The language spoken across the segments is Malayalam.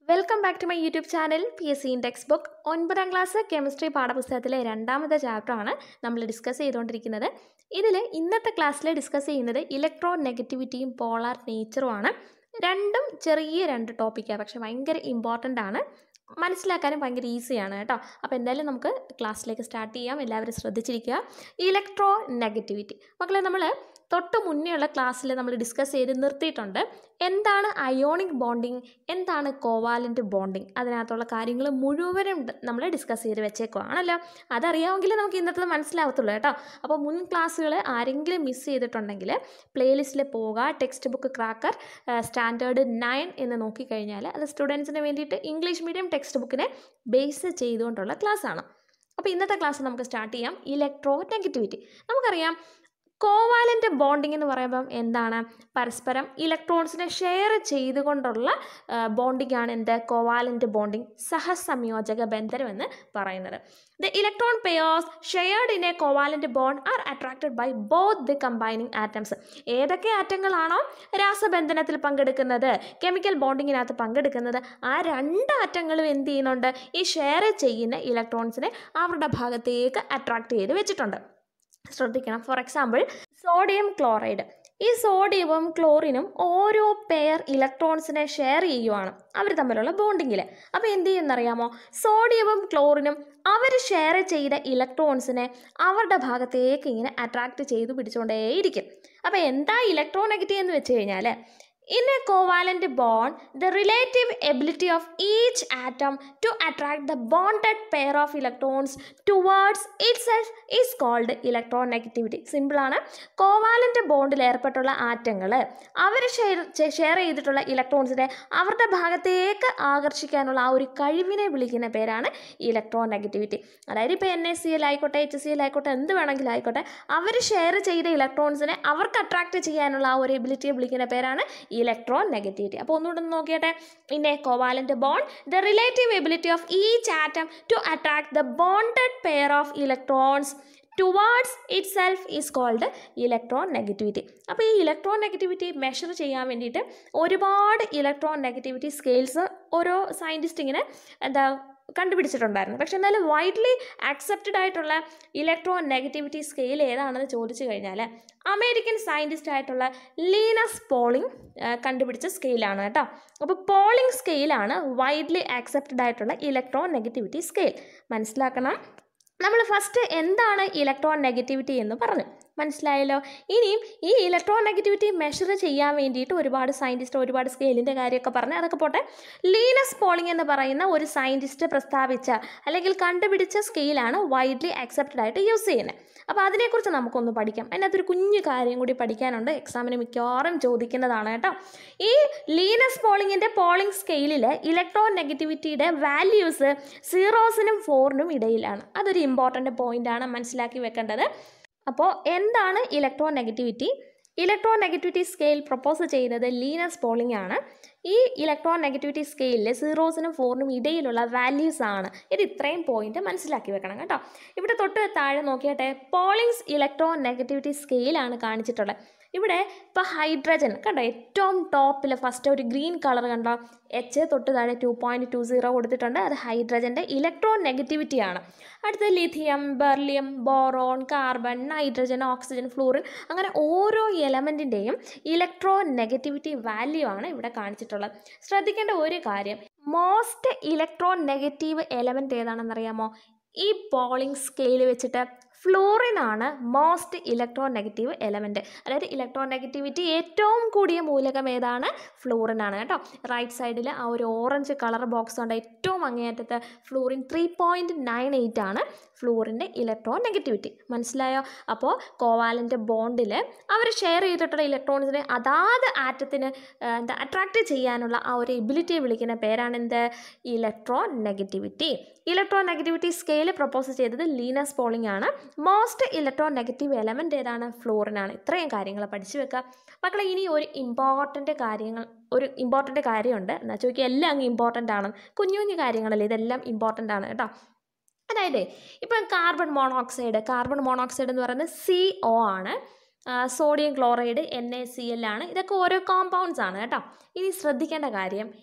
Welcome back to my YouTube channel P S C textbook ഒൻപതാം ക്ലാസ് കെമിസ്ട്രി പാഠപുസ്തകത്തിലെ രണ്ടാമത്തെ ചാപ്റ്ററാണ് നമ്മൾ ഡിസ്കസ് ചെയ്തുകൊണ്ടിരിക്കുന്നത് ഇതിൽ ഇന്നത്തെ ക്ലാസ്സിൽ ഡിസ്കസ് ചെയ്യുന്നത് ഇലക്ട്രോ നെഗറ്റിവിറ്റിയും പോളാർ നേച്ചറുമാണ് രണ്ടും ചെറിയ രണ്ട് ടോപ്പിക്കാണ് പക്ഷെ ഭയങ്കര ഇമ്പോർട്ടൻ്റ് ആണ് മനസ്സിലാക്കാനും ഭയങ്കര ഈസിയാണ് കേട്ടോ അപ്പോൾ എന്തായാലും നമുക്ക് ക്ലാസ്സിലേക്ക് സ്റ്റാർട്ട് ചെയ്യാം എല്ലാവരും ശ്രദ്ധിച്ചിരിക്കുക ഇലക്ട്രോ നെഗറ്റിവിറ്റി മക്കളെ നമ്മൾ തൊട്ട് മുന്നേയുള്ള ക്ലാസ്സിൽ നമ്മൾ ഡിസ്കസ് ചെയ്ത് നിർത്തിയിട്ടുണ്ട് എന്താണ് അയോണിക് ബോണ്ടിങ് എന്താണ് കോവാലൻ്റ് ബോണ്ടിങ് അതിനകത്തുള്ള കാര്യങ്ങൾ മുഴുവനും നമ്മൾ ഡിസ്കസ് ചെയ്ത് വെച്ചേക്കുവാണല്ലോ അതറിയാമെങ്കിൽ നമുക്ക് ഇന്നത്തെ മനസ്സിലാവത്തുള്ളൂ കേട്ടോ അപ്പോൾ മുൻ ക്ലാസ്സുകൾ ആരെങ്കിലും മിസ് ചെയ്തിട്ടുണ്ടെങ്കിൽ പ്ലേലിസ്റ്റിൽ പോവുക textbook cracker standard nine എന്ന് നോക്കിക്കഴിഞ്ഞാൽ അത് സ്റ്റുഡൻസിന് വേണ്ടിയിട്ട് ഇംഗ്ലീഷ് മീഡിയം ടെക്സ്റ്റ് ബുക്കിനെ ബേസ് ചെയ്തുകൊണ്ടുള്ള ക്ലാസ്സാണ് അപ്പോൾ ഇന്നത്തെ ക്ലാസ് നമുക്ക് സ്റ്റാർട്ട് ചെയ്യാം ഇലക്ട്രോ നെഗറ്റിവിറ്റി നമുക്കറിയാം കോവാലൻ്റ് ബോണ്ടിങ് എന്ന് പറയുമ്പം എന്താണ് പരസ്പരം ഇലക്ട്രോൺസിനെ ഷെയർ ചെയ്തുകൊണ്ടുള്ള ബോണ്ടിങ് ആണ് എന്ത് കോവാലൻ്റ് ബോണ്ടിങ് സഹസംയോജക ബന്ധനം എന്ന് പറയുന്നത് the electron pairs shared in a covalent bond are attracted by both the combining atoms ഏതൊക്കെ ആറ്റങ്ങളാണോ രാസബന്ധനത്തിൽ പങ്കെടുക്കുന്നത് കെമിക്കൽ ബോണ്ടിങ്ങിനകത്ത് പങ്കെടുക്കുന്നത് ആ രണ്ട് ആറ്റങ്ങളും എന്ത് ചെയ്യുന്നുണ്ട് ഈ ഷെയർ ചെയ്യുന്ന ഇലക്ട്രോൺസിനെ അവരുടെ ഭാഗത്തേക്ക് അട്രാക്റ്റ് ചെയ്ത് വെച്ചിട്ടുണ്ട് ശ്രദ്ധിക്കണം ഫോർ എക്സാമ്പിൾ സോഡിയം ക്ലോറൈഡ് ഈ സോഡിയവും ക്ലോറിനും ഓരോ പെയർ ഇലക്ട്രോൺസിനെ ഷെയർ ചെയ്യുവാണ് അവർ തമ്മിലുള്ള ബോണ്ടിങ്ങിൽ അപ്പോൾ എന്ത് ചെയ്യുമെന്നറിയാമോ സോഡിയവും ക്ലോറിനും അവർ ഷെയർ ചെയ്ത ഇലക്ട്രോൺസിനെ അവരുടെ ഭാഗത്തേക്ക് ഇങ്ങനെ അട്രാക്റ്റ് ചെയ്ത് പിടിച്ചുകൊണ്ടേയിരിക്കും അപ്പോൾ എന്താ ഇലക്ട്രോ നെഗറ്റീവ് എന്ന് വെച്ച് കഴിഞ്ഞാൽ In a covalent bond, the relative ability of each atom to attract the bonded pair of electrons towards itself is called electronegativity. Simple ആണ് കോവാലൻ്റ് ബോണ്ടിൽ ഏർപ്പെട്ടുള്ള ആറ്റങ്ങൾ അവർ ഷെയർ ഷെയർ ചെയ്തിട്ടുള്ള ഇലക്ട്രോൺസിനെ അവരുടെ ഭാഗത്തേക്ക് ആകർഷിക്കാനുള്ള ആ ഒരു കഴിവിനെ വിളിക്കുന്ന പേരാണ് ഇലക്ട്രോ നെഗറ്റിവിറ്റി അതായത് ഇപ്പോൾ എൻ എസ് സി എൽ ആയിക്കോട്ടെ എച്ച് സി എൽ ആയിക്കോട്ടെ എന്ത് വേണമെങ്കിലും ആയിക്കോട്ടെ അവർ ഷെയർ ചെയ്ത ഇലക്ട്രോൺസിനെ അവർക്ക് അട്രാക്റ്റ് ചെയ്യാനുള്ള ആ ഒരു എബിലിറ്റിയെ വിളിക്കുന്ന പേരാണ് ഇലക്ട്രോൺ നെഗറ്റിവിറ്റി അപ്പോൾ ഒന്നുകൂടെ ഒന്ന് നോക്കിയട്ടെ in a covalent bond the relative ability of each atom to attract the bonded pair of electrons towards itself is called electronegativity അപ്പോൾ ഈ ഇലക്ട്രോൺ നെഗറ്റിവിറ്റി മെഷർ ചെയ്യാൻ വേണ്ടിയിട്ട് ഒരുപാട് ഇലക്ട്രോൺ നെഗറ്റിവിറ്റി സ്കെയിൽസ് ഓരോ സയൻറ്റിസ്റ്റ് ഇങ്ങനെ എന്താ കണ്ടുപിടിച്ചിട്ടുണ്ടായിരുന്നു പക്ഷെ എന്നാലും വൈഡ്ലി ആക്സെപ്റ്റഡ് ആയിട്ടുള്ള ഇലക്ട്രോൺ നെഗറ്റിവിറ്റി സ്കെയിൽ ഏതാണെന്ന് ചോദിച്ചു കഴിഞ്ഞാൽ അമേരിക്കൻ സയൻറ്റിസ്റ്റ് ആയിട്ടുള്ള ലീനസ് പോളിംഗ് കണ്ടുപിടിച്ച സ്കെയിലാണ് കേട്ടോ അപ്പോൾ പോളിംഗ് സ്കെയിലാണ് വൈഡ്ലി ആക്സെപ്റ്റഡ് ആയിട്ടുള്ള ഇലക്ട്രോൺ നെഗറ്റിവിറ്റി സ്കെയിൽ മനസ്സിലാക്കണം നമ്മൾ ഫസ്റ്റ് എന്താണ് ഇലക്ട്രോൺ നെഗറ്റിവിറ്റി എന്ന് പറഞ്ഞു മനസ്സിലായല്ലോ ഇനിയും ഈ ഇലക്ട്രോൺ നെഗറ്റിവിറ്റി മെഷർ ചെയ്യാൻ വേണ്ടിയിട്ട് ഒരുപാട് സയൻറ്റിസ്റ്റ് ഒരുപാട് സ്കെയിലിൻ്റെ കാര്യമൊക്കെ പറഞ്ഞ് അതൊക്കെ പോട്ടെ ലീനസ് പോളിംഗ് എന്ന് പറയുന്ന ഒരു സയൻറ്റിസ്റ്റ് പ്രസ്താവിച്ച അല്ലെങ്കിൽ കണ്ടുപിടിച്ച സ്കെയിലാണ് വൈഡ്ലി ആക്സെപ്റ്റഡ് ആയിട്ട് യൂസ് ചെയ്യുന്നത് അപ്പോൾ അതിനെക്കുറിച്ച് നമുക്കൊന്ന് പഠിക്കാം അതിനകത്തൊരു കുഞ്ഞു കാര്യം കൂടി പഠിക്കാനുണ്ട് എക്സാമിന് മിക്കവാറും ചോദിക്കുന്നതാണ് കേട്ടോ ഈ ലീനസ് പോളിങ്ങിൻ്റെ പോളിംഗ് സ്കെയിലിൽ ഇലക്ട്രോൺ നെഗറ്റിവിറ്റിയുടെ വാല്യൂസ് സീറോസിനും ഫോറിനും ഇടയിലാണ് അതൊരു ഇമ്പോർട്ടൻ്റ് പോയിൻ്റാണ് മനസ്സിലാക്കി വെക്കേണ്ടത് അപ്പോൾ എന്താണ് electronegativity electronegativity scale propose ചെയ്യുന്നത് ലീനസ് പോളിംഗ് ആണ് ഈ ഇലക്ട്രോ നെഗറ്റിവിറ്റി സ്കെയിലിൽ സീറോസിനും ഫോറിനും ഇടയിലുള്ള വാല്യൂസ് ആണ് ഇത് ഇത്രയും പോയിന്റ് മനസ്സിലാക്കി വെക്കണം കേട്ടോ ഇവിടെ തൊട്ട് താഴെ നോക്കിയാട്ടെ പോളിങ്സ് ഇലക്ട്രോ നെഗറ്റിവിറ്റി സ്കെയിലാണ് കാണിച്ചിട്ടുള്ളത് ഇവിടെ ഇപ്പോൾ ഹൈഡ്രജൻ കണ്ടോ ഏറ്റവും ടോപ്പിൽ ഫസ്റ്റ് ഒരു ഗ്രീൻ കളർ കണ്ടോ എച്ച് തൊട്ട് താഴെ ടു പോയിൻറ്റ് ടു സീറോ കൊടുത്തിട്ടുണ്ട് അത് ഹൈഡ്രജൻ്റെ ഇലക്ട്രോ നെഗറ്റിവിറ്റി ആണ് അടുത്ത lithium beryllium boron carbon nitrogen oxygen fluorine അങ്ങനെ ഓരോ എലമെൻറ്റിൻ്റെയും ഇലക്ട്രോ നെഗറ്റിവിറ്റി വാല്യൂ ആണ് ഇവിടെ കാണിച്ചിട്ടുള്ളത് ശ്രദ്ധിക്കേണ്ട ഒരു കാര്യം മോസ്റ്റ് ഇലക്ട്രോ നെഗറ്റീവ് എലമെൻറ്റ് ഏതാണെന്നറിയാമോ ഈ പോളിംഗ് സ്കെയിൽ വെച്ചിട്ട് ഫ്ലൂറിൻ ആണ് മോസ്റ്റ് ഇലക്ട്രോ നെഗറ്റീവ് എലമെൻറ്റ് അതായത് ഇലക്ട്രോ നെഗറ്റിവിറ്റി ഏറ്റവും കൂടിയ മൂലകം ഏതാണ് ഫ്ലൂറിൻ ആണ് കേട്ടോ റൈറ്റ് സൈഡിൽ ആ ഒരു ഓറഞ്ച് കളർ ബോക്സ് ഉണ്ട് ഏറ്റവും അങ്ങേയറ്റത്ത് fluorine three point nine eight ആണ് ഫ്ലൂറിൻ്റെ ഇലക്ട്രോ നെഗറ്റിവിറ്റി മനസ്സിലായോ അപ്പോൾ കോവാലൻ്റ് ബോണ്ടിൽ അവർ ഷെയർ ചെയ്തിട്ടുള്ള ഇലക്ട്രോൺസിനെ അതാത് ആറ്റത്തിന് എന്താ അട്രാക്റ്റ് ചെയ്യാനുള്ള ആ ഒരു എബിലിറ്റിയെ വിളിക്കുന്ന പേരാണ് എന്ത് electronegativity electronegativity scale propose ചെയ്തത് ലീനസ് പോളിംഗ് ആണ് മോസ്റ്റ് ഇലക്ട്രോ നെഗറ്റീവ് എലമെൻ്റ് ഏതാണ് ഫ്ലൂറിനാണ് ഇത്രയും കാര്യങ്ങൾ പഠിച്ചു വെക്കുക മക്കളെ ഇനി ഒരു ഇമ്പോർട്ടൻ്റ് കാര്യങ്ങൾ ഒരു ഇമ്പോർട്ടൻ്റ് കാര്യമുണ്ട് എന്നാൽ ചോദിക്കുക എല്ലാം അങ്ങ് ഇമ്പോർട്ടൻ്റ് ആണ് കുഞ്ഞു കുഞ്ഞു കാര്യങ്ങളല്ലേ ഇതെല്ലാം ഇമ്പോർട്ടൻ്റ് ആണ് കേട്ടോ അതായത് ഇപ്പം കാർബൺ മോണോക്സൈഡ് കാർബൺ മോണോക്സൈഡ് എന്ന് പറയുന്നത് സി ഒ ആണ് sodium chloride N A C L ആണ് ഇതൊക്കെ ഓരോ കോമ്പൗണ്ട്സ് ആണ് കേട്ടോ ഇനി ശ്രദ്ധിക്കേണ്ട കാര്യം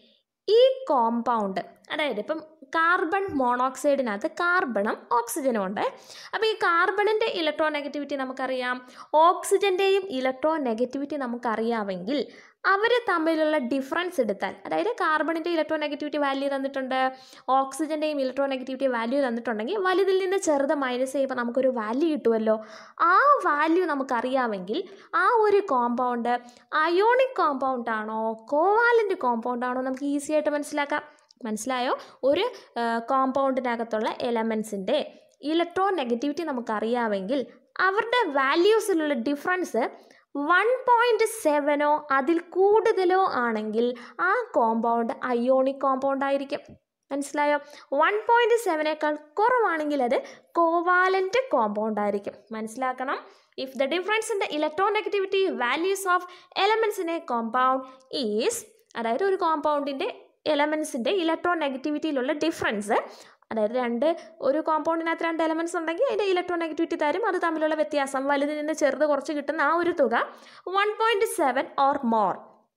ഈ കോമ്പൗണ്ട് അതായത് ഇപ്പം കാർബൺ മോണോക്സൈഡിനകത്ത് കാർബണും ഓക്സിജനും ഉണ്ട് അപ്പോൾ ഈ കാർബണിൻ്റെ ഇലക്ട്രോ നെഗറ്റിവിറ്റി നമുക്കറിയാം ഓക്സിജൻ്റെയും ഇലക്ട്രോ നെഗറ്റിവിറ്റി നമുക്കറിയാമെങ്കിൽ അവർ തമ്മിലുള്ള ഡിഫറൻസ് എടുത്താൽ അതായത് കാർബണിൻ്റെ ഇലക്ട്രോ നെഗറ്റിവിറ്റി വാല്യൂ തന്നിട്ടുണ്ട് ഓക്സിജൻ്റെയും ഇലക്ട്രോ നെഗറ്റിവിറ്റി വാല്യൂ തന്നിട്ടുണ്ടെങ്കിൽ വലുതിൽ നിന്ന് ചെറുത് മൈനസ് ചെയ്യുമ്പോൾ നമുക്കൊരു വാല്യൂ കിട്ടുമല്ലോ ആ വാല്യൂ നമുക്കറിയാമെങ്കിൽ ആ ഒരു കോമ്പൗണ്ട് അയോണിക് കോമ്പൗണ്ട് ആണോ കോവാലൻ്റ് കോമ്പൗണ്ട് ആണോ നമുക്ക് ഈസി ആയിട്ട് മനസ്സിലാക്കാം മനസ്സിലായോ ഒരു കോമ്പൗണ്ടിനകത്തുള്ള എലമെൻസിൻ്റെ ഇലക്ട്രോ നെഗറ്റിവിറ്റി നമുക്കറിയാമെങ്കിൽ അവരുടെ വാല്യൂസിലുള്ള ഡിഫറൻസ് വൺ പോയിൻറ്റ് സെവനോ അതിൽ കൂടുതലോ ആണെങ്കിൽ ആ കോമ്പൗണ്ട് അയോണിക് കോമ്പൗണ്ട് ആയിരിക്കും മനസ്സിലായോ വൺ പോയിൻറ്റ് സെവനേക്കാൾ കുറവാണെങ്കിൽ അത് കോവാലൻ്റ് കോമ്പൗണ്ട് ആയിരിക്കും മനസ്സിലാക്കണം if the difference in the electronegativity values of elements in a compound is അതായത് ഒരു കോമ്പൗണ്ടിൻ്റെ എലമെൻസിൻ്റെ ഇലക്ട്രോ നെഗറ്റിവിറ്റിയിലുള്ള ഡിഫറൻസ് അതായത് രണ്ട് ഒരു കോമ്പൗണ്ടിനകത്ത് രണ്ട് എലമെൻറ്റ്സ് ഉണ്ടെങ്കിൽ അതിൻ്റെ ഇലക്ട്രോ നെഗറ്റിവിറ്റി തരും അത് തമ്മിലുള്ള വ്യത്യാസം വലുതിൽ നിന്ന് ചെറുത് കുറച്ച് കിട്ടുന്ന ആ ഒരു തുക one point seven or more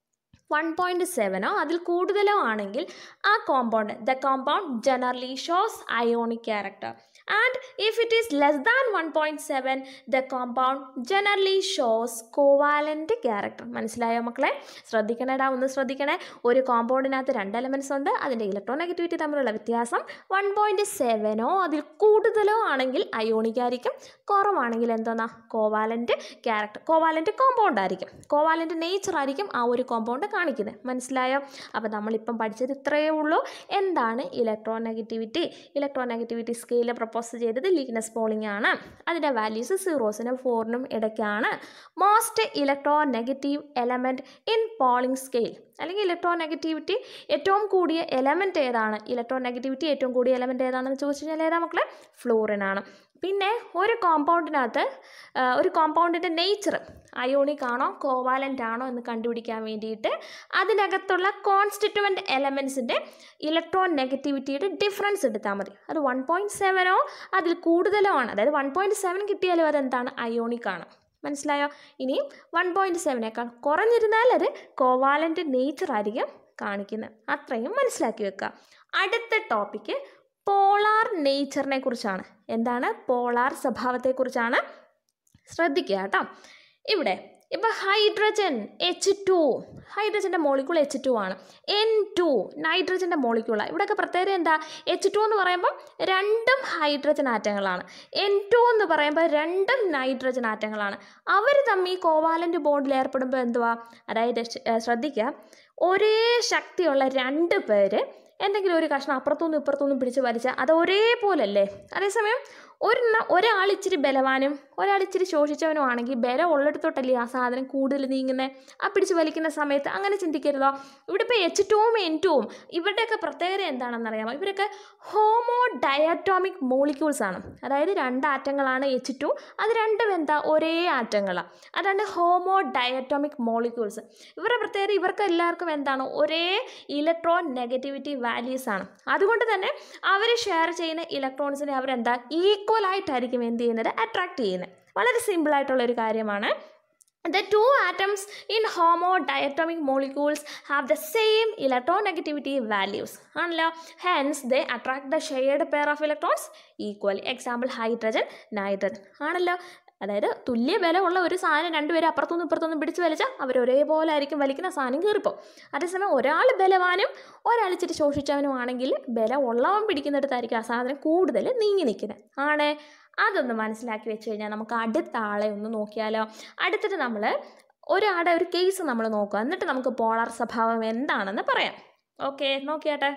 one point സെവനോ അതിൽ കൂടുതലോ ആണെങ്കിൽ ആ compound the compound generally shows ionic character and if it is less than one point seven the compound generally shows covalent character മനസ്സിലായോ മക്കളെ ശ്രദ്ധിക്കണേടാ ഒന്ന് ശ്രദ്ധിക്കണേ ഒരു കോമ്പൗണ്ടിനകത്ത് രണ്ട് എലമെൻറ്റ്സ് ഉണ്ട് അതിൻ്റെ ഇലക്ട്രോ നെഗറ്റിവിറ്റി തമ്മിലുള്ള വ്യത്യാസം വൺ പോയിൻറ്റ് സെവനോ അതിൽ കൂടുതലോ ആണെങ്കിൽ അയോണിക് ആയിരിക്കും കുറവാണെങ്കിൽ എന്തോന്നാ കോവാലൻ്റ് ക്യാരക്ടർ കോവാലൻ്റ് കോമ്പൗണ്ട് ആയിരിക്കും കോവാലൻ്റ് നേച്ചർ ആയിരിക്കും ആ ഒരു കോമ്പൗണ്ട് കാണിക്കുന്നത് മനസ്സിലായോ അപ്പോൾ നമ്മളിപ്പം പഠിച്ചത് ഇത്രയേ ഉള്ളൂ എന്താണ് electronegativity electronegativity scale propose ചെയ്തത് ലീഗ്നസ് പോളിംഗ് ആണ് അതിൻ്റെ വാല്യൂസ് സീറോസിനും ഫോറിനും ഇടയ്ക്കാണ് most electronegative element in Pauling scale അല്ലെങ്കിൽ ഇലക്ട്രോ നെഗറ്റിവിറ്റി ഏറ്റവും കൂടിയ എലമെൻറ്റ് ഏതാണ് ഇലക്ട്രോ നെഗറ്റിവിറ്റി ഏറ്റവും കൂടിയ എലമെൻറ്റ് ഏതാണെന്ന് ചോദിച്ചു കഴിഞ്ഞാൽ ഏതാ മക്കളെ ഫ്ലൂറിനാണ് പിന്നെ ഒരു കോമ്പൗണ്ടിനകത്ത് ഒരു കോമ്പൗണ്ടിൻ്റെ നേച്ചർ അയോണിക് ആണോ കോവാലൻ്റ് ആണോ എന്ന് കണ്ടുപിടിക്കാൻ വേണ്ടിയിട്ട് അതിനകത്തുള്ള കോൺസ്റ്റിറ്റുവൻ്റ് എലമെൻസിൻ്റെ ഇലക്ട്രോ നെഗറ്റിവിറ്റിയുടെ ഡിഫറൻസ് എടുത്താൽ മതി അത് വൺ പോയിൻറ്റ് സെവനോ അതിൽ കൂടുതലോ ആണ് അതായത് വൺ പോയിൻറ്റ് സെവൻ കിട്ടിയാലും അതെന്താണ് അയോണിക് ആണ് മനസ്സിലായോ ഇനിയും വൺ പോയിൻറ്റ് സെവനേക്കാൾ കുറഞ്ഞിരുന്നാൽ അത് കോവാലൻ്റ് നേച്ചർ ആയിരിക്കും കാണിക്കുന്നത് അത്രയും മനസ്സിലാക്കി വെക്കുക അടുത്ത ടോപ്പിക്ക് പോളാർ നേച്ചറിനെ കുറിച്ചാണ് എന്താണ് പോളാർ സ്വഭാവത്തെക്കുറിച്ചാണ് ശ്രദ്ധിക്കുക കേട്ടോ ഇവിടെ ഇപ്പോൾ ഹൈഡ്രജൻ എച്ച് ടു ഹൈഡ്രജൻ്റെ മോളിക്യൂൾ എച്ച് ടു ആണ് എൻ ടു നൈട്രജൻ്റെ മോളിക്യൂളാണ് ഇവിടെയൊക്കെ പ്രത്യേകത എന്താ എച്ച് ടു എന്ന് പറയുമ്പം രണ്ടും ഹൈഡ്രജൻ ആറ്റങ്ങളാണ് എൻ ടു എന്ന് പറയുമ്പോൾ രണ്ടും നൈട്രജൻ ആറ്റങ്ങളാണ് അവർ തമ്മിൽ കോവാലൻ്റ് ബോണ്ടിൽ ഏർപ്പെടുമ്പോൾ എന്തുവാ അതായത് ശ്രദ്ധിക്കുക ഒരേ ശക്തിയുള്ള രണ്ട് പേര് എന്തെങ്കിലും ഒരു കഷ്ണം അപ്പുറത്തുനിന്നും ഇപ്പുറത്തുനിന്നും പിടിച്ച് വലിച്ചാൽ അത് ഒരേപോലല്ലേ അതേസമയം ഒരു ഒരാൾ ഇച്ചിരി ബലവാനും ഒരാൾ ഇച്ചിരി ശോഷിച്ചവനും ആണെങ്കിൽ ബലം ഉള്ളിടത്തോട്ടല്ലേ ആ സാധനം കൂടുതൽ നീങ്ങുന്നത് ആ പിടിച്ച് വലിക്കുന്ന സമയത്ത് അങ്ങനെ ചിന്തിക്കരുതോ ഇവിടെ ഇപ്പോൾ എച്ച് ടുവും എൻ ടുവും ഇവരുടെയൊക്കെ പ്രത്യേകത എന്താണെന്ന് അറിയാമോ ഇവരൊക്കെ ഹോമോ ഡയറ്റോമിക് മോളിക്യൂൾസ് ആണ് അതായത് രണ്ട് ആറ്റങ്ങളാണ് എച്ച് ടു അത് രണ്ടും എന്താ ഒരേ ആറ്റങ്ങളാണ് അതാണ് ഹോമോ ഡയറ്റോമിക് മോളിക്യൂൾസ് ഇവരുടെ പ്രത്യേകത ഇവർക്ക് എല്ലാവർക്കും എന്താണ് ഒരേ ഇലക്ട്രോൺ നെഗറ്റിവിറ്റി വാല്യൂസ് ആണ് അതുകൊണ്ട് തന്നെ അവർ ഷെയർ ചെയ്യുന്ന ഇലക്ട്രോൺസിനെ അവരെന്താ ഈക്വൽ ആയിട്ടായിരിക്കും എന്ത് ചെയ്യുന്നത് അട്രാക്ട് ചെയ്യുന്നത് വളരെ സിമ്പിളായിട്ടുള്ള ഒരു കാര്യമാണ് The two atoms in homodiatomic molecules have the same electronegativity values. ആണല്ലോ hence they attract the shared pair of electrons equally example hydrogen nitrogen ആണല്ലോ അതായത് തുല്യ ബലമുള്ള ഒരു സാധനം രണ്ടുപേരും അപ്പുറത്തുനിന്നും ഇപ്പുറത്തുനിന്നും പിടിച്ച് വലിച്ചാൽ അവർ ഒരേപോലെ ആയിരിക്കും വലിക്കുന്ന സാധനം കീറിപ്പോൾ അതേസമയം ഒരാൾ ബലവാനും ഒരാൾ ഇച്ചിരി ശോഷിച്ചവനും ആണെങ്കിൽ ബലം ഉള്ളവൻ പിടിക്കുന്നിടത്തായിരിക്കും ആ സാധനം കൂടുതൽ നീങ്ങി നിൽക്കുന്നത് ആണ് അതൊന്ന് മനസ്സിലാക്കി വെച്ച് കഴിഞ്ഞാൽ നമുക്ക് അടുത്ത ആളെ ഒന്ന് നോക്കിയാലോ അടുത്തിട്ട് നമ്മൾ ഒരാളുടെ ഒരു കേസ് നമ്മൾ നോക്കുക എന്നിട്ട് നമുക്ക് പോളാർ സ്വഭാവം എന്താണെന്ന് പറയാം ഓക്കെ നോക്കിയാട്ടെ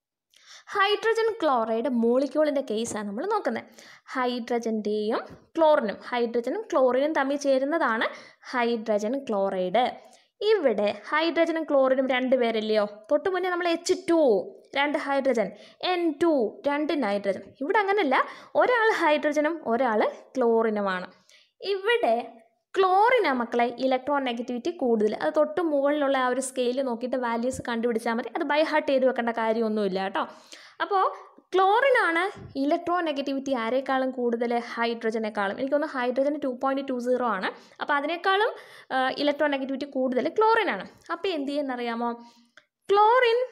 ഹൈഡ്രജൻ ക്ലോറൈഡ് മോളിക്യൂളിൻ്റെ കേസാണ് നമ്മൾ നോക്കുന്നത് ഹൈഡ്രജൻ്റെയും ക്ലോറിനും ഹൈഡ്രജനും ക്ലോറിനും തമ്മിൽ ചേരുന്നതാണ് ഹൈഡ്രജൻ ക്ലോറൈഡ് ഇവിടെ ഹൈഡ്രജനും ക്ലോറിനും രണ്ട് പേരല്ലയോ തൊട്ട് മുന്നേ നമ്മൾ എച്ച് ടു രണ്ട് ഹൈഡ്രജൻ എൻ ടു രണ്ട് നൈട്രജൻ ഇവിടെ അങ്ങനെയല്ല ഒരാൾ ഹൈഡ്രജനും ഒരാൾ ക്ലോറിനുമാണ് ഇവിടെ ക്ലോറിനാ മക്കളെ ഇലക്ട്രോൺ നെഗറ്റിവിറ്റി കൂടുതൽ അത് തൊട്ട് മുകളിലുള്ള ആ ഒരു സ്കെയിൽ നോക്കിയിട്ട് വാല്യൂസ് കണ്ടുപിടിച്ചാൽ മതി അത് ബൈ ഹാർട്ട് ചെയ്ത് വെക്കേണ്ട കാര്യമൊന്നുമില്ല കേട്ടോ അപ്പോൾ ക്ലോറിനാണ് ഇലക്ട്രോ നെഗറ്റിവിറ്റി ആരേക്കാളും കൂടുതൽ ഹൈഡ്രജനേക്കാളും എനിക്കൊന്ന് hydrogen two point two zero ആണ് അപ്പോൾ അതിനേക്കാളും ഇലക്ട്രോ നെഗറ്റിവിറ്റി കൂടുതൽ ക്ലോറിനാണ് അപ്പോൾ എന്ത് ചെയ്യുന്നറിയാമോ ക്ലോറിൻ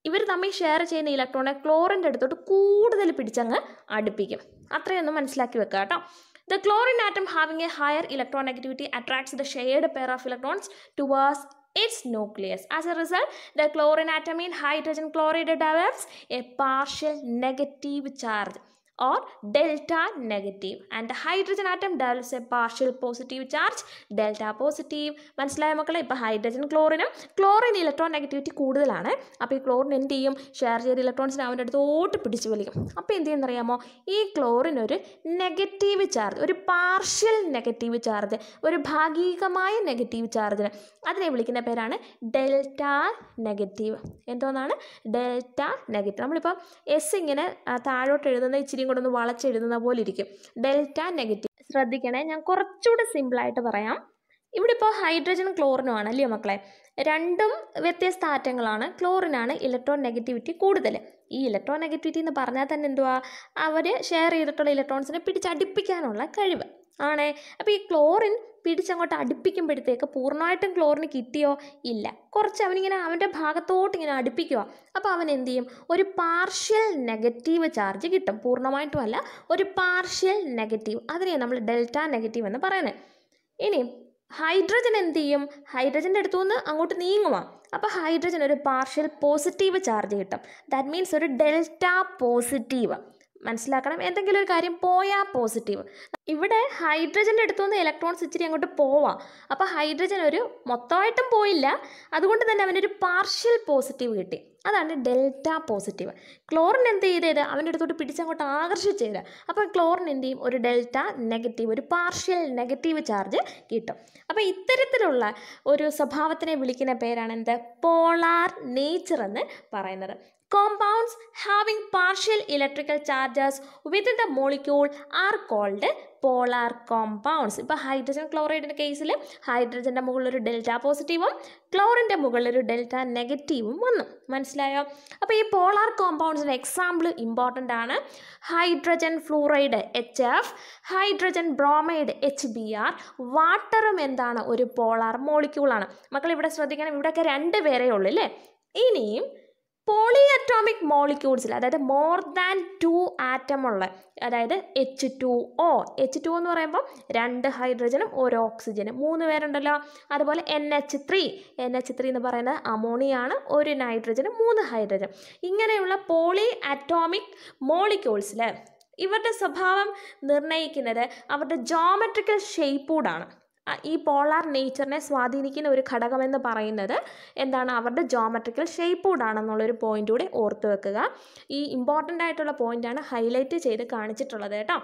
ഇവർ തമ്മിൽ ഷെയർ ചെയ്യുന്ന ഇലക്ട്രോണെ ക്ലോറിൻ്റെ അടുത്തോട്ട് കൂടുതൽ പിടിച്ചങ്ങ് അടുപ്പിക്കും അത്രയൊന്നും മനസ്സിലാക്കി വെക്കുക കേട്ടോ the chlorine atom having a higher electronegativity attracts the shared pair of electrons towards its nucleus. As a result, the chlorine atom in hydrogen chloride develops a partial negative charge or delta negative and the hydrogen atom develops a partial positive charge delta positive മനസ്സിലായ മക്കളെ ഇപ്പോൾ ഹൈഡ്രജൻ ക്ലോറിനും ക്ലോറിൻ ഇലക്ട്രോൺ നെഗറ്റിവിറ്റി കൂടുതലാണ് അപ്പോൾ ഈ ക്ലോറിൻ എന്ത് ചെയ്യും ഷെയർ ചെയ്ത ഇലക്ട്രോൺസിനെ അവൻ്റെ അടുത്തോട്ട് പിടിച്ചു വലിക്കും അപ്പോൾ എന്ത് ചെയ്യുന്നറിയാമോ ഈ ക്ലോറിൻ ഒരു നെഗറ്റീവ് ചാർജ് ഒരു പാർഷ്യൽ നെഗറ്റീവ് ചാർജ് ഒരു ഭാഗികമായ നെഗറ്റീവ് ചാർജിന് അതിനെ വിളിക്കുന്ന പേരാണ് ഡെൽറ്റ നെഗറ്റീവ് എന്തോന്നാണ് ഡെൽറ്റ നെഗറ്റീവ് നമ്മളിപ്പോൾ എസ് ഇങ്ങനെ ആ, താഴോട്ട് എഴുതുന്ന ഇച്ചിരിയും കൂടെ ഒന്ന് വളച്ചെഴുതുന്ന പോലെ ഇരിക്കും ഡെൽറ്റ നെഗറ്റീവ് ശ്രദ്ധിക്കണേ ഞാൻ കുറച്ചുകൂടെ സിമ്പിളായിട്ട് പറയാം ഇവിടെ ഇപ്പോൾ ഹൈഡ്രജൻ ക്ലോറിനും ആണ് അല്ലയോ മക്കളെ രണ്ടും വ്യത്യസ്ത ആറ്റങ്ങളാണ് ക്ലോറിനാണ് ഇലക്ട്രോൺ നെഗറ്റിവിറ്റി കൂടുതൽ ഈ ഇലക്ട്രോൺ നെഗറ്റിവിറ്റി എന്ന് പറഞ്ഞാൽ തന്നെ എന്തുവാ അവർ ഷെയർ ചെയ്തിട്ടുള്ള ഇലക്ട്രോൺസിനെ പിടിച്ചടിപ്പിക്കാനുള്ള കഴിവ് ആണേ അപ്പോൾ ഈ ക്ലോറിൻ പിടിച്ചങ്ങോട്ട് അടുപ്പിക്കുമ്പോഴത്തേക്ക് പൂർണ്ണമായിട്ടും ക്ലോറിന് കിട്ടിയോ ഇല്ല കുറച്ച് അവനിങ്ങനെ അവൻ്റെ ഭാഗത്തോട്ട് ഇങ്ങനെ അടുപ്പിക്കുക അപ്പോൾ അവൻ എന്ത് ചെയ്യും ഒരു പാർഷ്യൽ നെഗറ്റീവ് ചാർജ് കിട്ടും പൂർണ്ണമായിട്ടും അല്ല ഒരു പാർഷ്യൽ നെഗറ്റീവ് അതിനെ നമ്മൾ ഡെൽറ്റ നെഗറ്റീവ് എന്ന് പറയുന്നത് ഇനി ഹൈഡ്രജൻ എന്ത് ചെയ്യും ഹൈഡ്രജൻ്റെ അടുത്തു നിന്ന് അങ്ങോട്ട് നീങ്ങുക അപ്പോൾ ഹൈഡ്രജൻ ഒരു പാർഷ്യൽ പോസിറ്റീവ് ചാർജ് കിട്ടും ദാറ്റ് മീൻസ് ഒരു ഡെൽറ്റ പോസിറ്റീവ് മനസ്സിലാക്കണം എന്തെങ്കിലും ഒരു കാര്യം പോയാൽ പോസിറ്റീവ് ഇവിടെ ഹൈഡ്രജൻ്റെ അടുത്തു നിന്ന് ഇലക്ട്രോൺസ് ഇച്ചിരി അങ്ങോട്ട് പോവാം അപ്പോൾ ഹൈഡ്രജൻ ഒരു മൊത്തമായിട്ടും പോയില്ല അതുകൊണ്ട് തന്നെ അവനൊരു പാർഷ്യൽ പോസിറ്റീവ് കിട്ടി അതാണ് ഡെൽറ്റ പോസിറ്റീവ് ക്ലോറിൻ എന്ത് ചെയ്തത് അവൻ്റെ അടുത്തോട്ട് പിടിച്ചങ്ങോട്ട് ആകർഷിച്ചത് അപ്പോൾ ക്ലോറിൻ എന്ത് ചെയ്യും ഒരു ഡെൽറ്റ നെഗറ്റീവ് ഒരു പാർഷ്യൽ നെഗറ്റീവ് ചാർജ് കിട്ടും അപ്പോൾ ഇത്തരത്തിലുള്ള ഒരു സ്വഭാവത്തിനെ വിളിക്കുന്ന പേരാണ് എന്ത് പോളാർ നേച്ചർ എന്ന് പറയുന്നത് compounds having partial electrical charges within the molecule are called polar compounds ഇപ്പോൾ ഹൈഡ്രജൻ ക്ലോറൈഡിൻ്റെ കേസിൽ ഹൈഡ്രജൻ്റെ മുകളിൽ ഒരു ഡെൽറ്റ പോസിറ്റീവും ക്ലോറിൻ്റെ മുകളിൽ ഒരു ഡെൽറ്റ നെഗറ്റീവും വന്നു മനസ്സിലായോ അപ്പോൾ ഈ പോളാർ കോമ്പൗണ്ട്സിൻ്റെ എക്സാമ്പിൾ ഇമ്പോർട്ടൻ്റ് ആണ് hydrogen fluoride H F hydrogen bromide H B R വാട്ടറും എന്താണ് ഒരു പോളാർ മോളിക്യൂളാണ് മക്കൾ ഇവിടെ ശ്രദ്ധിക്കണം ഇവിടെയൊക്കെ രണ്ട് പേരേ ഉള്ളൂ അല്ലേ ഇനിയും പോളി അറ്റോമിക് മോളിക്യൂൾസിൽ അതായത് മോർ ദാൻ ടു ആറ്റം ഉള്ള അതായത് H two O H two എന്ന് പറയുമ്പോൾ രണ്ട് ഹൈഡ്രജനും ഒരു ഓക്സിജനും മൂന്ന് പേരുണ്ടല്ലോ അതുപോലെ N H three N H three എന്ന് പറയുന്നത് അമോണിയാണ് ഒരു നൈട്രജനും മൂന്ന് ഹൈഡ്രജൻ ഇങ്ങനെയുള്ള പോളി അറ്റോമിക് മോളിക്യൂൾസിൽ ഇവരുടെ സ്വഭാവം നിർണ്ണയിക്കുന്നത് അവരുടെ ജോമെട്രിക്കൽ ഷേപ്പൂടാണ് ഈ പോളാർ നേച്ചറിനെ സ്വാധീനിക്കുന്ന ഒരു ഘടകമെന്ന് പറയുന്നത് എന്താണ് അവരുടെ ജോമെട്രിക്കൽ ഷേപ്പൂടാണെന്നുള്ളൊരു പോയിന്റ് കൂടി ഓർത്ത് വെക്കുക ഈ ഇമ്പോർട്ടൻ്റ് ആയിട്ടുള്ള പോയിന്റാണ് ഹൈലൈറ്റ് ചെയ്ത് കാണിച്ചിട്ടുള്ളത് കേട്ടോ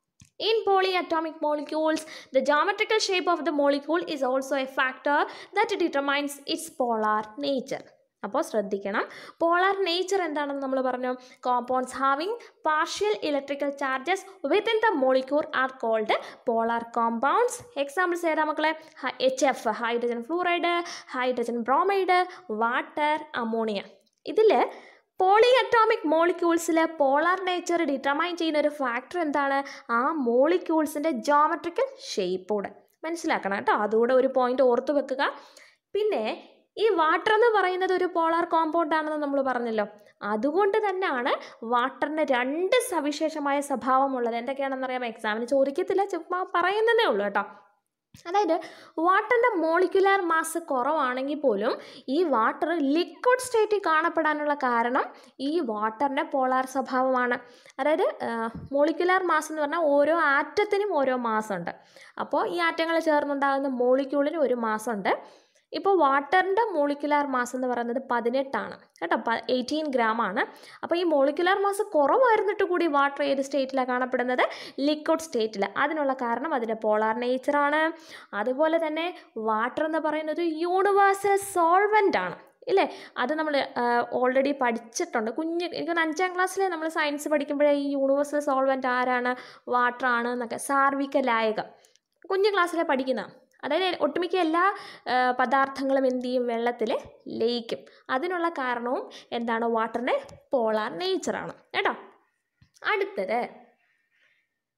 In polyatomic molecules, the geometrical shape of the molecule is also a factor that determines its polar nature. അപ്പോൾ ശ്രദ്ധിക്കണം പോളാർ നേച്ചർ എന്താണെന്ന് നമ്മൾ പറഞ്ഞു compounds having partial electrical charges within the molecule are called polar compounds examples ഏതാ മക്കളെ H F hydrogen fluoride hydrogen bromide water ammonia ഇതിൽ പോളി അറ്റോമിക് മോളിക്യൂൾസിലെ പോളാർ നേച്ചർ ഡിറ്റർമൈൻ ചെയ്യുന്ന ഒരു ഫാക്ടർ എന്താണ് ആ മോളിക്യൂൾസിൻ്റെ ജോമെട്രിക്കൽ ഷേപ്പൂടെ മനസ്സിലാക്കണം കേട്ടോ അതുകൂടെ ഒരു പോയിന്റ് ഓർത്ത് വെക്കുക പിന്നെ ഈ വാട്ടർ എന്ന് പറയുന്നത് ഒരു പോളാർ കോമ്പൗണ്ട് ആണെന്ന് നമ്മൾ പറഞ്ഞല്ലോ അതുകൊണ്ട് തന്നെയാണ് വാട്ടറിന് രണ്ട് സവിശേഷമായ സ്വഭാവമുള്ളത് എന്തൊക്കെയാണെന്ന് അറിയാമോ എക്സാമിന് ചോദിക്കത്തില്ല ചുമ്മാ പറയുന്നതേ ഉള്ളൂ കേട്ടോ അതായത് വാട്ടറിൻ്റെ മോളിക്കുലാർ മാസ് കുറവാണെങ്കിൽ പോലും ഈ വാട്ടർ ലിക്വിഡ് സ്റ്റേറ്റിൽ കാണപ്പെടാനുള്ള കാരണം ഈ വാട്ടറിൻ്റെ പോളാർ സ്വഭാവമാണ് അതായത് മോളിക്കുലാർ മാസ് എന്ന് പറഞ്ഞാൽ ഓരോ ആറ്റത്തിനും ഓരോ മാസമുണ്ട് അപ്പോൾ ഈ ആറ്റങ്ങൾ ചേർന്നുണ്ടാകുന്ന മോളിക്യൂളിന് ഒരു മാസമുണ്ട് ഇപ്പോൾ വാട്ടറിൻ്റെ മോളിക്കുലാർ മാസ് എന്ന് പറയുന്നത് പതിനെട്ടാണ് കേട്ടോ പ എയ്റ്റീൻ ഗ്രാം ആണ് അപ്പോൾ ഈ മോളിക്കുലാർ മാസ് കുറവായിരുന്നിട്ട് കൂടി വാട്ടർ ഏത് സ്റ്റേറ്റിലാണ് കാണപ്പെടുന്നത് ലിക്വിഡ് സ്റ്റേറ്റിൽ അതിനുള്ള കാരണം അതിൻ്റെ പോളാർ നേച്ചറാണ് അതുപോലെ തന്നെ വാട്ടർ എന്ന് പറയുന്നത് യൂണിവേഴ്സൽ സോൾവെൻ്റ് ആണ് ഇല്ലേ അത് നമ്മൾ ഓൾറെഡി പഠിച്ചിട്ടുണ്ട് കുഞ്ഞ് എനിക്കൊന്ന് അഞ്ചാം ക്ലാസ്സിൽ നമ്മൾ സയൻസ് പഠിക്കുമ്പോഴേ ഈ യൂണിവേഴ്സൽ സോൾവെൻ്റ് ആരാണ് വാട്ടർ ആണ് എന്നൊക്കെ സാർവിക ലായകം കുഞ്ഞു ക്ലാസ്സിലെ പഠിക്കുന്ന അതായത് ഒട്ടുമിക്ക എല്ലാ പദാർത്ഥങ്ങളും എന്ത് ചെയ്യും വെള്ളത്തിൽ ലയിക്കും അതിനുള്ള കാരണവും എന്താണ് വാട്ടറിൻ്റെ പോളാർ നേച്ചറാണ് കേട്ടോ അടുത്തത്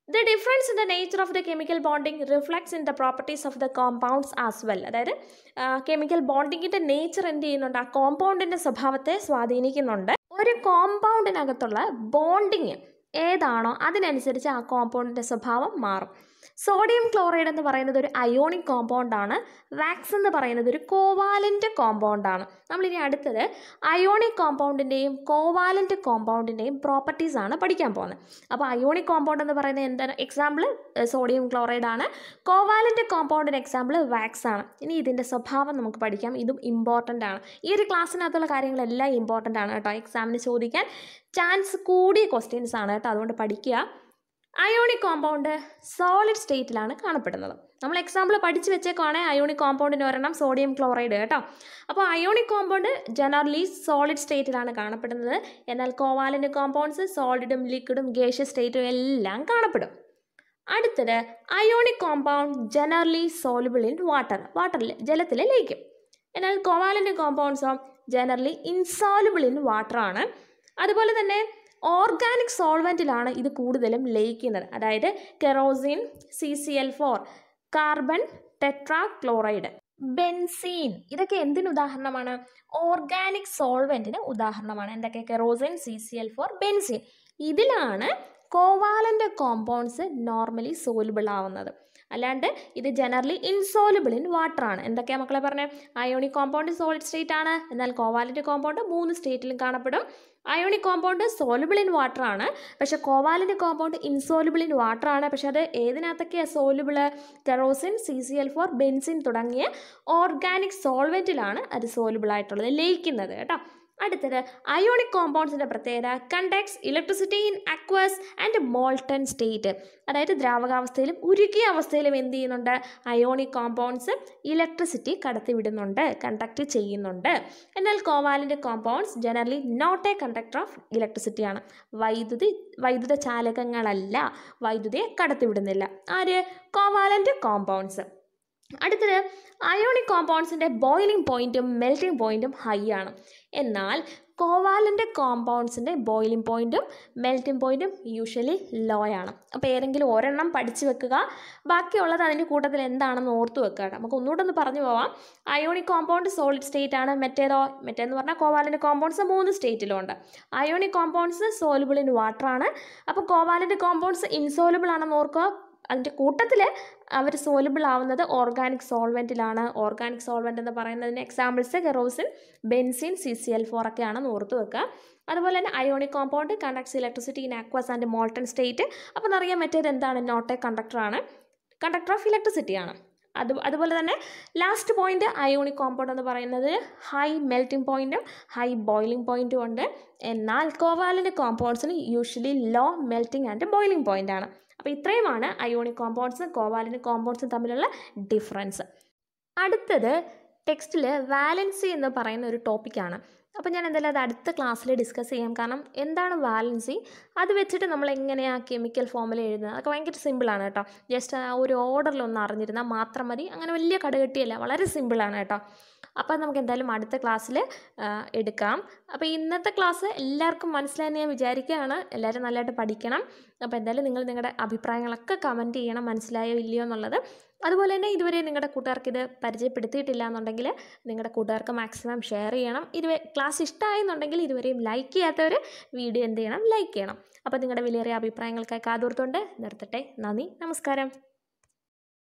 the difference in the nature of the chemical bonding reflects in the properties of the compounds as well അതായത് കെമിക്കൽ ബോണ്ടിങ്ങിൻ്റെ നേച്ചർ എന്ത് ചെയ്യുന്നുണ്ട് ആ കോമ്പൗണ്ടിൻ്റെ സ്വഭാവത്തെ സ്വാധീനിക്കുന്നുണ്ട് ഒരു കോമ്പൗണ്ടിനകത്തുള്ള ബോണ്ടിങ് ഏതാണോ അതിനനുസരിച്ച് ആ കോമ്പൗണ്ടിൻ്റെ സ്വഭാവം മാറും സോഡിയം ക്ലോറൈഡ് എന്ന് പറയുന്നത് ഒരു അയോണിക് കോമ്പൗണ്ടാണ് വാക്സ് എന്ന് പറയുന്നത് ഒരു കോവാലൻ്റ് കോമ്പൗണ്ടാണ് നമ്മളിനി അടുത്തത് അയോണിക് കോമ്പൗണ്ടിൻ്റെയും കോവാലൻ്റ് കോമ്പൗണ്ടിൻ്റെയും പ്രോപ്പർട്ടീസ് ആണ് പഠിക്കാൻ പോകുന്നത് അപ്പോൾ അയോണിക് കോമ്പൗണ്ട് എന്ന് പറയുന്നത് എന്താണ് എക്സാമ്പിൾ സോഡിയം ക്ലോറൈഡ് ആണ് കോവാലൻ്റ് കോമ്പൗണ്ടിന് എക്സാമ്പിൾ വാക്സ് ആണ് ഇനി ഇതിൻ്റെ സ്വഭാവം നമുക്ക് പഠിക്കാം ഇതും ഇമ്പോർട്ടൻ്റ് ആണ് ഈ ഒരു ക്ലാസ്സിനകത്തുള്ള കാര്യങ്ങളെല്ലാം ഇമ്പോർട്ടൻ്റ് ആണ് കേട്ടോ എക്സാമിന് ചോദിക്കാൻ ചാൻസ് കൂടിയ ക്വസ്റ്റ്യൻസ് ആണ് കേട്ടോ അതുകൊണ്ട് പഠിക്കുക അയോണിക് കോമ്പൗണ്ട് സോളിഡ് സ്റ്റേറ്റിലാണ് കാണപ്പെടുന്നത് നമ്മൾ എക്സാമ്പിൾ പഠിച്ച് വെച്ചേക്കുവാണെങ്കിൽ അയോണിക് കോമ്പൗണ്ടിന് ഒരെണ്ണം സോഡിയം ക്ലോറൈഡ് കേട്ടോ അപ്പോൾ അയോണിക് കോമ്പൗണ്ട് ജനറലി സോളിഡ് സ്റ്റേറ്റിലാണ് കാണപ്പെടുന്നത് എന്നാൽ കോവാലൻ്റ് കോമ്പൗണ്ട്സ് സോളിഡും ലിക്വിഡും ഗേഷ്യസ് സ്റ്റേറ്റും എല്ലാം കാണപ്പെടും അടുത്തത് ionic compound generally soluble in water വാട്ടറിൽ ജലത്തിൽ ലയിക്കും എന്നാൽ കോവാലൻ്റ് കോമ്പൗണ്ട്സോ ജനറലി ഇൻസോലുബിൾ ഇൻ വാട്ടറാണ് അതുപോലെ തന്നെ ഓർഗാനിക് സോൾവെൻറ്റിലാണ് ഇത് കൂടുതലും ലയിക്കുന്നത് അതായത് kerosene C C L four carbon tetrachloride benzene ഇതൊക്കെ എന്തിന് ഉദാഹരണമാണ് ഓർഗാനിക് സോൾവെൻറ്റിന് ഉദാഹരണമാണ് എന്തൊക്കെ kerosene C C L four benzene ഇതിലാണ് കോവാലൻ്റ് കോമ്പൗണ്ട്സ് നോർമലി സോലുബിൾ ആവുന്നത് അല്ലാണ്ട് ഇത് ജനറലി ഇൻസോലുബിൾ ഇൻ വാട്ടർ ആണ് എന്തൊക്കെയാണ് മക്കളെ പറഞ്ഞത് അയോണിക് കോമ്പൗണ്ട് സോളിഡ് സ്റ്റേറ്റ് ആണ് എന്നാൽ കോവാലൻ്റ് കോമ്പൗണ്ട് മൂന്ന് സ്റ്റേറ്റിലും കാണപ്പെടും ionic compound soluble in water ആണ് പക്ഷെ covalent compound insoluble in water ആണ് പക്ഷെ അത് ഏതിനകത്തൊക്കെയാണ് soluble kerosene C C L four benzene തുടങ്ങിയ ഓർഗാനിക് സോൾവെൻറ്റിലാണ് അത് സോലുബിൾ ആയിട്ടുള്ളത് ലയിക്കുന്നത് കേട്ടോ അടുത്തത് അയോണിക് കോമ്പൗണ്ട്സിൻ്റെ പ്രത്യേകത conducts electricity in aqueous and molten state അതായത് ദ്രാവകാവസ്ഥയിലും ഉരുകിയ അവസ്ഥയിലും എന്ത് ചെയ്യുന്നുണ്ട് അയോണിക് കോമ്പൗണ്ട്സ് ഇലക്ട്രിസിറ്റി കടത്തിവിടുന്നുണ്ട് കണ്ടക്ട് ചെയ്യുന്നുണ്ട് എന്നാൽ covalent compounds generally not a conductor of electricity ആണ് വൈദ്യുതി വൈദ്യുത ചാലകങ്ങളല്ല വൈദ്യുതിയെ കടത്തിവിടുന്നില്ല ആര് കോവാലൻ്റ് കോമ്പൗണ്ട്സ് അടുത്തത് അയോണിക് കോമ്പൗണ്ട്സിൻ്റെ ബോയിലിംഗ് പോയിൻറ്റും മെൽറ്റിംഗ് പോയിൻറ്റും ഹൈ ആണ് എന്നാൽ കോവാലൻ്റ് കോമ്പൗണ്ട്സിൻ്റെ ബോയിലിംഗ് പോയിൻറ്റും മെൽറ്റിംഗ് പോയിൻറ്റും യൂഷ്വലി ലോ ആണ് അപ്പോൾ ഏതെങ്കിലും ഒരെണ്ണം പഠിച്ചു വെക്കുക ബാക്കിയുള്ളത് അതിൻ്റെ കൂട്ടത്തിൽ എന്താണെന്ന് ഓർത്ത് വെക്കുക നമുക്ക് ഒന്നുകൂടെ ഒന്ന് പറഞ്ഞു പോവാം അയോണിക് കോമ്പൗണ്ട് സോളിഡ് സ്റ്റേറ്റ് ആണ് മറ്റേതോ മറ്റേന്ന് പറഞ്ഞാൽ കോവാലൻ്റ് കോമ്പൗണ്ട്സ് മൂന്ന് സ്റ്റേറ്റിലും ഉണ്ട് ionic compounds soluble in water ആണ് അപ്പോൾ കോവാലൻ്റ് കോമ്പൗണ്ട്സ് ഇൻസോലുബിൾ ആണെന്ന് ഓർക്കുക അതിൻ്റെ കൂട്ടത്തിൽ അവർ സോലുബിൾ ആവുന്നത് ഓർഗാനിക് സോൾവെൻറ്റിലാണ് ഓർഗാനിക് സോൾവെൻ്റ് എന്ന് പറയുന്നതിന് examples kerosene benzene C C L four ഒക്കെയാണെന്ന് ഓർത്ത് വെക്കുക അതുപോലെ തന്നെ ionic compound conducts electricity in aqueous and molten state അപ്പോൾ അറിയാൻ മറ്റേത് എന്താണ് നോട്ട് എ കണ്ടക്ടറാണ് കണ്ടക്ടർ ഓഫ് ഇലക്ട്രിസിറ്റി ആണ് അത് അതുപോലെ തന്നെ ലാസ്റ്റ് പോയിന്റ് അയോണിക് കോമ്പൗണ്ട് എന്ന് പറയുന്നത് ഹൈ മെൽറ്റിംഗ് പോയിന്റും ഹൈ ബോയിലിംഗ് പോയിന്റും ഉണ്ട് എന്നാൽ കോവാലിൻ്റെ കോമ്പൗണ്ട്സിന് usually low melting and boiling point ആണ് അപ്പോൾ ഇത്രയുമാണ് അയോണിക് കോമ്പൗണ്ട്സും കോവാലിൻ്റെ കോമ്പൗണ്ട്സും തമ്മിലുള്ള ഡിഫറൻസ് അടുത്തത് ടെക്സ്റ്റിൽ വാലൻസി എന്ന് പറയുന്ന ഒരു ടോപ്പിക്കാണ് അപ്പോൾ ഞാൻ എന്തായാലും അത് അടുത്ത ക്ലാസ്സിൽ ഡിസ്കസ് ചെയ്യാം കാരണം എന്താണ് വാലൻസി അത് വെച്ചിട്ട് നമ്മൾ എങ്ങനെയാണ് കെമിക്കൽ ഫോമിൽ എഴുതുന്നത് അതൊക്കെ ഭയങ്കര സിമ്പിളാണ് കേട്ടോ ജസ്റ്റ് ആ ഒരു ഓർഡറിലൊന്ന് അറിഞ്ഞിരുന്നാൽ മാത്രം മതി അങ്ങനെ വലിയ കടുകട്ടിയല്ല വളരെ സിമ്പിളാണ് കേട്ടോ അപ്പോൾ നമുക്ക് എന്തായാലും അടുത്ത ക്ലാസ്സിൽ എടുക്കാം അപ്പോൾ ഇന്നത്തെ ക്ലാസ് എല്ലാവർക്കും മനസ്സിലായെന്ന് ഞാൻ വിചാരിക്കുകയാണ് എല്ലാവരും നല്ലതായിട്ട് പഠിക്കണം അപ്പോൾ എന്തായാലും നിങ്ങൾ നിങ്ങളുടെ അഭിപ്രായങ്ങളൊക്കെ കമൻറ്റ് ചെയ്യണം മനസ്സിലായോ ഇല്ലയോ എന്നുള്ളത് അതുപോലെ തന്നെ ഇതുവരെ നിങ്ങളുടെ കൂട്ടുകാർക്ക് ഇത് പരിചയപ്പെടുത്തിയിട്ടില്ല എന്നുണ്ടെങ്കിൽ നിങ്ങളുടെ കൂട്ടുകാർക്ക് മാക്സിമം ഷെയർ ചെയ്യണം ഇതുവരെ ക്ലാസ് ഇഷ്ടമായെന്നുണ്ടെങ്കിൽ ഇതുവരെയും ലൈക്ക് ചെയ്യാത്തവർ വീഡിയോ എന്ത് ചെയ്യണം ലൈക്ക് ചെയ്യണം അപ്പോൾ നിങ്ങളുടെ വിലയേറിയ അഭിപ്രായങ്ങൾക്കായി കാതോർത്തുകൊണ്ട് നിർത്തട്ടെ നന്ദി നമസ്കാരം